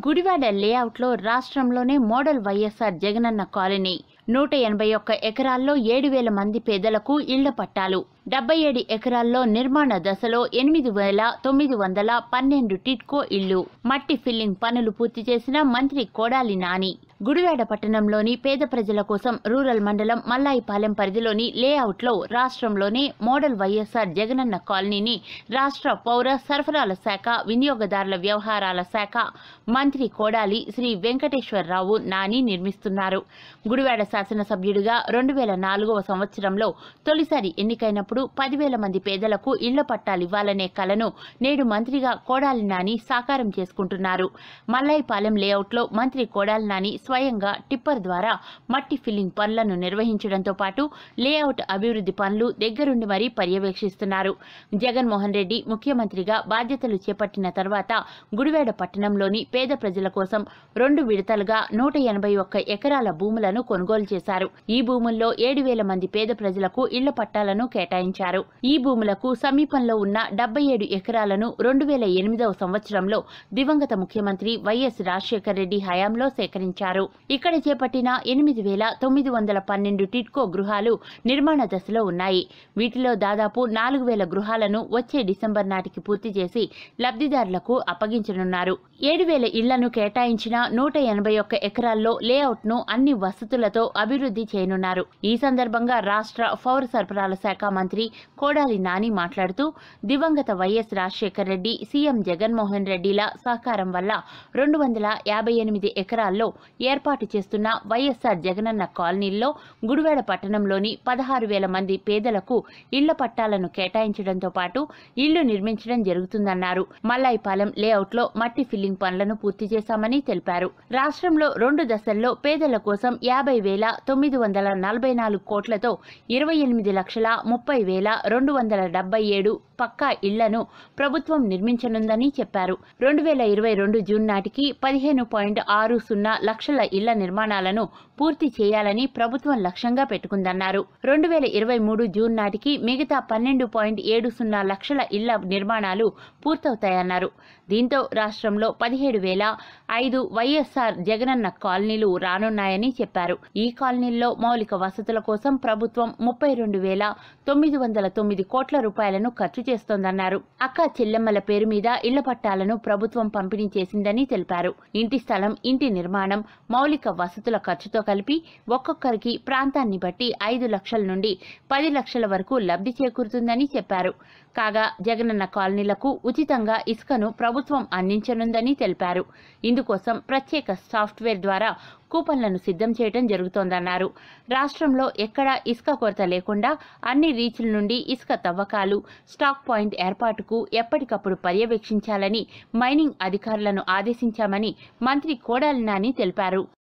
గుడివాడ లేఅవుట్లో రాష్ట్రంలోనే model YSR Jagananna colony నూట ఎనభై ఒక్క ఎకరాల్లో ఏడు వేల మంది పేదలకు ఇళ్ల పట్టాలు డెబ్బై ఏడు ఎకరాల్లో నిర్మాణ దశలో ఎనిమిది వేల తొమ్మిది వందల పన్నెండు టిట్కో ఇళ్లు మట్టి ఫిల్లింగ్ పనులు పూర్తి చేసిన మంత్రి కోడాలి నాని గుడివాడ పట్టణంలోని పేద ప్రజల కోసం రూరల్ మండలం మల్లాయిపాలెం పరిధిలోని లేఅవుట్లో రాష్ట్రంలోనే మోడల్ వైఎస్ఆర్ జగనన్న కాలనీని రాష్ట్ర పౌర సరఫరాల శాఖ వినియోగదారుల వ్యవహారాల శాఖ మంత్రి కోడాలి శ్రీ వెంకటేశ్వరరావు నాని నిర్మిస్తున్నారు గుడివాడ శాసనసభ్యుడిగా రెండు వేల నాలుగవ సంవత్సరంలో తొలిసారి ఎన్నికైనప్పుడు పదివేల మంది పేదలకు ఇళ్ల పట్టాలివ్వాలనే కలను నేడు మంత్రిగా కోడాలి నాని సాకారం చేసుకుంటున్నారు మల్లాయిపాలెం లేఅవుట్లో మంత్రి కోడాలి నాని స్వయంగా టిప్పర్ ద్వారా మట్టి ఫిల్లింగ్ పనులను నిర్వహించడంతో పాటు లేఅవుట్ అభివృద్ధి పనులు దగ్గరుండి మరీ పర్యవేక్షిస్తున్నారు జగన్మోహన్ రెడ్డి ముఖ్యమంత్రిగా బాధ్యతలు చేపట్టిన తర్వాత గుడివాడ పట్టణంలోని పేద ప్రజల కోసం రెండు విడతలుగా నూట ఎనభై ఒక్క ఎకరాల భూములను కొనుగోలు చేశారు ఈ భూముల్లో ఏడు వేల మంది పేద ప్రజలకు ఇళ్ల పట్టాలను కేటాయించారు ఈ భూములకు సమీపంలో ఉన్న డెబ్బై ఏడు ఎకరాలను రెండు వేల ఎనిమిదవ సంవత్సరంలో దివంగత ముఖ్యమంత్రి వైఎస్ రాజశేఖర రెడ్డి హయాంలో సేకరించారు ఇక్కడ చేపట్టిన ఎనిమిది వేల తొమ్మిది వందల పన్నెండు టిట్కో గృహాలు నిర్మాణ దశలో ఉన్నాయి వీటిలో దాదాపు నాలుగు వేల గృహాలను వచ్చే డిసెంబర్ నాటికి పూర్తి చేసి లబ్ధిదారులకు అప్పగించనున్నారు ఏడు వేల ఇళ్లను కేటాయించిన నూట ఎనభై ఒక్క ఎకరాల్లో లేఅవుట్ను అన్ని వసతులతో అభివృద్ధి చేయనున్నారు ఈ సందర్భంగా రాష్ట్ర పౌర సరఫరాల శాఖ మంత్రి కోడాలి నాని మాట్లాడుతూ దివంగత వైఎస్ రాజశేఖర రెడ్డి సీఎం జగన్మోహన్ రెడ్డిల సహకారం వల్ల రెండు వందల యాభై ఎనిమిది ఎకరాల్లో ఏర్పాటు చేస్తున్న వైఎస్ఆర్ జగనన్న కాలనీల్లో గుడివాడ పట్టణంలోని పదహారు వేల మంది పేదలకు ఇళ్ల పట్టాలను కేటాయించడంతో పాటు ఇళ్లు నిర్మించడం జరుగుతుందన్నారు మల్లాయిపాలెం లేఅవుట్లో మట్టి ఫిల్లింగ్ పనులను పూర్తి చేశామని తెలిపారు రాష్ట్రంలో రెండు దశల్లో పేదల కోసం యాభై వేల తొమ్మిది వందల నలభై నాలుగు కోట్లతో ఇరవై ఎనిమిది లక్షల ముప్పై వేల రెండు వందల డెబ్బై ఏడు పక్కా ఇళ్లను ప్రభుత్వం నిర్మించనుందని చెప్పారు రెండు వేల ఇరవై రెండు జూన్ నాటికి పదిహేను పాయింట్ ఆరు సున్నా లక్షల ఇళ్ల నిర్మాణాలను పూర్తి చేయాలని ప్రభుత్వం లక్ష్యంగా పెట్టుకుందన్నారు రెండు వేల ఇరవై మూడు జూన్ నాటికి మిగతా పన్నెండు పాయింట్ ఏడు సున్నా లక్షల ఇళ్ల నిర్మాణాలు పూర్తవుతాయన్నారు దీంతో రాష్ట్రంలో పదిహేడు వేల ఐదు వైఎస్ఆర్ జగనన్న కాలనీలు రానున్నాయని చెప్పారు ఈ కాలనీల్లో మౌలిక వసతుల కోసం ప్రభుత్వం ముప్పై రెండు వేల తొమ్మిది వందల తొమ్మిది కోట్ల రూపాయలను ఖర్చు చేస్తోందన్నారు అక్క చెల్లెమ్మల పేరు మీద ఇళ్ల పట్టాలను ప్రభుత్వం పంపిణీ చేసిందని తెలిపారు ఇంటి స్థలం ఇంటి నిర్మాణం మౌలిక వసతుల ఖర్చుతో కలిపి ఒక్కొక్కరికి ప్రాంతాన్ని బట్టి ఐదు లక్షల నుండి పది లక్షల వరకు లబ్ధి చేకూరుతుందని చెప్పారు కాగా జగనన్న కాలనీలకు ఉచితంగా ఇసుకను ప్రభుత్వం అందించనుందని తెలిపారు ఇందుకోసం ప్రత్యేక సాఫ్ట్వేర్ ద్వారా కూపన్లను సిద్ధం చేయడం జరుగుతోందన్నారు రాష్ట్రంలో ఎక్కడా ఇసుక కొరత లేకుండా అన్ని రీచ్ల నుండి ఇసుక తవ్వకాలు స్టాక్ పాయింట్ ఏర్పాటుకు ఎప్పటికప్పుడు పర్యవేక్షించాలని మైనింగ్ అధికారులను ఆదేశించామని మంత్రి కోడాలి నాని తెలిపారు